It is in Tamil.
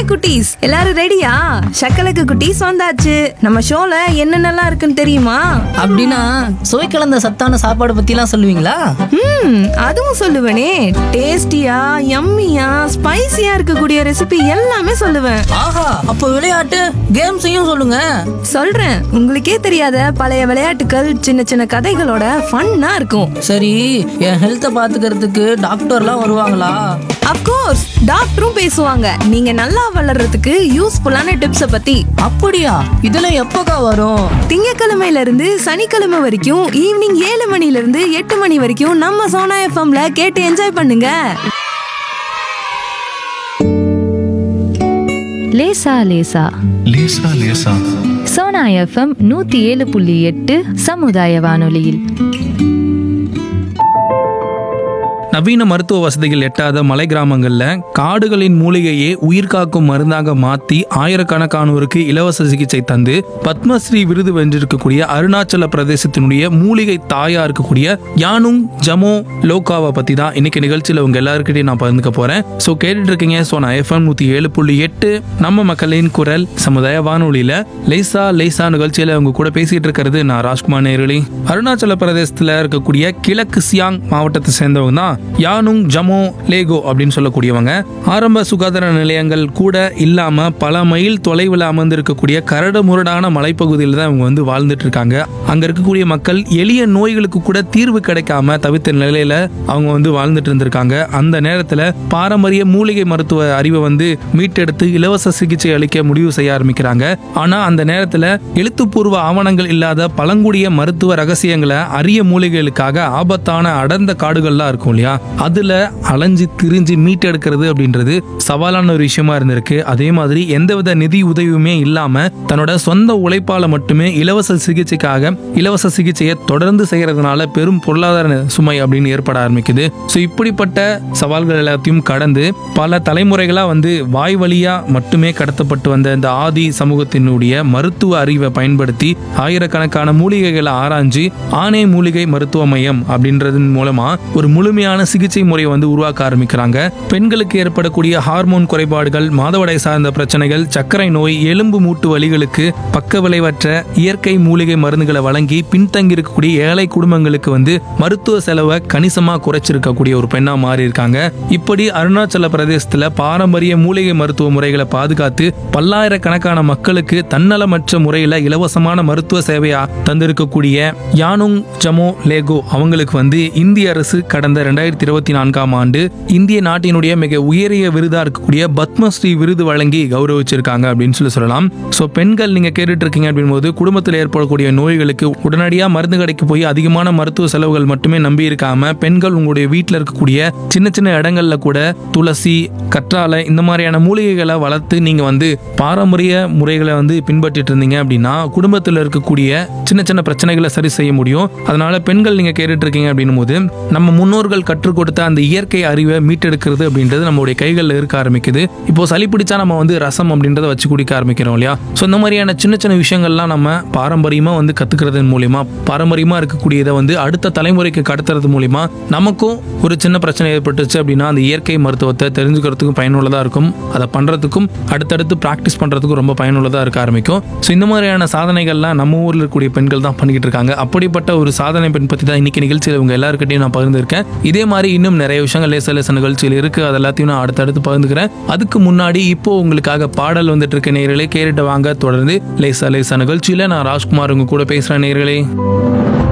குட்டீஸ் எல்லாரும் ரெடியா சக்கலக்கு குட்டீஸ் வந்தாச்சு நம்ம ஷோல என்னென்னலாம் இருக்குன்னு தெரியுமா அப்படின்னா சுவை கலந்த சத்தான சாப்பாடு பத்திலாம் சொல்லுவீங்களா ம் அதுவும் சொல்லுவேனே டேஸ்டியா யம்மியா ஸ்பைசியா இருக்கக்கூடிய ரெசிபி எல்லாமே சொல்லுவேன் ஆஹா அப்போ விளையாட்டு கேம்ஸையும் சொல்லுங்க சொல்றேன் உங்களுக்கே தெரியாத பழைய விளையாட்டுகள் சின்ன சின்ன கதைகளோட ஃபன்னா இருக்கும் சரி என் ஹெல்த்தை பாத்துக்கிறதுக்கு டாக்டர்லாம் வருவாங்களா அப்கோர்ஸ் டாக்டரும் பேசுவாங்க நீங்க நல்லா வளர்றதுக்கு யூஸ்ஃபுல்லான டிப்ஸ பத்தி அப்படியா இதெல்லாம் எப்போக்கா வரும் திங்கக்கிழமையில இருந்து சனிக்கிழமை வரைக்கும் ஈவினிங் ஏழு மணில இருந்து எட்டு மணி வரைக்கும் நம்ம சோனா எஃப்எம்ல கேட்டு என்ஜாய் பண்ணுங்க லேசா லேசா லேசா லேசா சோனா எஃப்எம் நூத்தி ஏழு புள்ளி எட்டு சமுதாய வானொலியில் நவீன மருத்துவ வசதிகள் எட்டாத மலை கிராமங்கள்ல காடுகளின் மூலிகையை உயிர்காக்கும் மருந்தாக மாத்தி ஆயிரக்கணக்கானோருக்கு இலவச சிகிச்சை தந்து பத்மஸ்ரீ விருது வென்றிருக்கக்கூடிய அருணாச்சல பிரதேசத்தினுடைய மூலிகை தாயா இருக்கக்கூடிய யானுங் ஜமோ லோகாவை பத்தி தான் இன்னைக்கு நிகழ்ச்சியில உங்க எல்லாருக்கிட்டையும் நான் பகிர்ந்துக்க போறேன் ஸோ கேட்டுட்டு இருக்கீங்க ஸோ நான் எஃப்எம் நூத்தி ஏழு புள்ளி எட்டு நம்ம மக்களின் குரல் சமுதாய வானொலியில லேசா லேசா நிகழ்ச்சியில உங்க கூட பேசிட்டு இருக்கிறது நான் ராஜ்குமார் நேரலி அருணாச்சல பிரதேசத்துல இருக்கக்கூடிய கிழக்கு சியாங் மாவட்டத்தை சேர்ந்தவங்க தான் யானுங் ஜமோ லேகோ அப்படின்னு சொல்லக்கூடியவங்க ஆரம்ப சுகாதார நிலையங்கள் கூட இல்லாம பல மைல் தொலைவில் அமர்ந்திருக்கக்கூடிய கரடு முரடான மலைப்பகுதியில் தான் இவங்க வந்து வாழ்ந்துட்டு இருக்காங்க அங்க இருக்கக்கூடிய மக்கள் எளிய நோய்களுக்கு கூட தீர்வு கிடைக்காம தவித்த நிலையில அவங்க வந்து வாழ்ந்துட்டு இருந்திருக்காங்க அந்த நேரத்துல பாரம்பரிய மூலிகை மருத்துவ அறிவை வந்து மீட்டெடுத்து இலவச சிகிச்சை அளிக்க முடிவு செய்ய ஆரம்பிக்கிறாங்க ஆனா அந்த நேரத்துல எழுத்துப்பூர்வ ஆவணங்கள் இல்லாத பழங்குடிய மருத்துவ ரகசியங்களை அரிய மூலிகைகளுக்காக ஆபத்தான அடர்ந்த காடுகள்லாம் இருக்கும் இல்லையா அதுல அலைஞ்சு திரிஞ்சு மீட்டெடுக்கிறது அப்படின்றது சவாலான ஒரு விஷயமா இருந்திருக்கு அதே மாதிரி எந்தவித நிதி உதவியுமே இல்லாம தன்னோட சொந்த உழைப்பால மட்டுமே இலவச சிகிச்சைக்காக இலவச சிகிச்சையை தொடர்ந்து செய்யறதுனால பெரும் பொருளாதார சுமை அப்படின்னு ஏற்பட ஆரம்பிக்குது ஸோ இப்படிப்பட்ட சவால்கள் எல்லாத்தையும் கடந்து பல தலைமுறைகளா வந்து வாய் வழியா மட்டுமே கடத்தப்பட்டு வந்த இந்த ஆதி சமூகத்தினுடைய மருத்துவ அறிவை பயன்படுத்தி ஆயிரக்கணக்கான மூலிகைகளை ஆராய்ஞ்சு ஆனே மூலிகை மருத்துவ மையம் அப்படின்றதன் மூலமா ஒரு முழுமையான சிகிச்சை முறையை வந்து உருவாக்க ஆரம்பிக்கிறாங்க பெண்களுக்கு ஏற்படக்கூடிய ஹார்மோன் குறைபாடுகள் மாதவிடாய் சார்ந்த பிரச்சனைகள் சர்க்கரை நோய் எலும்பு மூட்டு வலிகளுக்கு பக்க விளைவற்ற இயற்கை மூலிகை மருந்துகளை வழங்கி பின்தங்கி இருக்கக்கூடிய ஏழை குடும்பங்களுக்கு வந்து மருத்துவ செலவை கணிசமா குறைச்சிருக்கக்கூடிய ஒரு பெண்ணா மாறி இருக்காங்க இப்படி அருணாச்சல பிரதேசத்துல பாரம்பரிய மூலிகை மருத்துவ முறைகளை பாதுகாத்து பல்லாயிரக்கணக்கான மக்களுக்கு தன்னலமற்ற முறையில இலவசமான மருத்துவ சேவையா தந்திருக்கக்கூடிய யானுங் ஜமோ லேகோ அவங்களுக்கு வந்து இந்திய அரசு கடந்த ரெண்டாயிரத்தி இருபத்தி நான்காம் ஆண்டு இந்திய நாட்டினுடைய மிக உயரிய விருதா இருக்கக்கூடிய பத்மஸ்ரீ விருது வழங்கி கௌரவிச்சிருக்காங்க அப்படின்னு சொல்லி சொல்லலாம் ஸோ பெண்கள் நீங்க கேட்டுட்டு இருக்கீங்க அப்படின்போது குடும்பத்தில் ஏற்படக்கூடிய நோய்களுக்கு உடனடியாக மருந்து கடைக்கு போய் அதிகமான மருத்துவ செலவுகள் மட்டுமே நம்பி இருக்காம பெண்கள் உங்களுடைய வீட்டில் இருக்கக்கூடிய சின்ன சின்ன இடங்கள்ல கூட துளசி கற்றாழை இந்த மாதிரியான மூலிகைகளை வளர்த்து நீங்க வந்து பாரம்பரிய முறைகளை வந்து பின்பற்றிட்டு இருந்தீங்க அப்படின்னா குடும்பத்தில் இருக்கக்கூடிய சின்ன சின்ன பிரச்சனைகளை சரி செய்ய முடியும் அதனால பெண்கள் நீங்க கேட்டுட்டு இருக்கீங்க அப்படின்னும் போது நம்ம முன்னோர்கள் கற்றுக் கொடுத்த அந்த இயற்கை அறிவை மீட்டெடுக்கிறது அப்படின்றது நம்மளுடைய கைகளில் இருக்க ஆரம்பிக்குது இப்போ சளி பிடிச்சா நம்ம வந்து ரசம் அப்படின்றத வச்சு குடிக்க ஆரம்பிக்கிறோம் இல்லையா ஸோ இந்த மாதிரியான சின்ன சின்ன விஷயங்கள்லாம் நம்ம பாரம்பரியமாக வந்து கத்துக்கிறதன் மூலியமா பாரம்பரியமாக இருக்கக்கூடியதை வந்து அடுத்த தலைமுறைக்கு கடத்துறது மூலியமா நமக்கும் ஒரு சின்ன பிரச்சனை ஏற்பட்டுச்சு அப்படின்னா அந்த இயற்கை மருத்துவத்தை தெரிஞ்சுக்கிறதுக்கும் பயனுள்ளதாக இருக்கும் அதை பண்ணுறதுக்கும் அடுத்தடுத்து ப்ராக்டிஸ் பண்ணுறதுக்கும் ரொம்ப பயனுள்ளதாக இருக்க ஆரம்பிக்கும் ஸோ இந்த மாதிரியான சாதனைகள்லாம் நம்ம ஊரில் இருக்கக்கூடிய பெண்கள் தான் பண்ணிக்கிட்டு இருக்காங்க அப்படிப்பட்ட ஒரு சாதனை பெண் பற்றி தான் இன்னைக்கு நிகழ்ச்சியில் உங்க எல்லாருக்கிட்டையும் நான் பகிர்ந்திருக்கேன் இதே மாதிரி இன்னும் நிறைய விஷயங்கள் லேச லேச நிகழ்ச்சியில் இருக்கு அது எல்லாத்தையும் நான் அடுத்தடுத்து பகிர்ந்துக்கிறேன் அதுக்கு முன்னாடி இப்போ உங்களுக்காக பாடல் வந்துட்டு இருக்க நேயர்களே கேட்டுட்டு வாங்க தொடர்ந்து லேசா லேசா நிகழ்ச்சியில நான் ராஜ்குமார் உங்க கூட பேசுறேன் நேயர்களே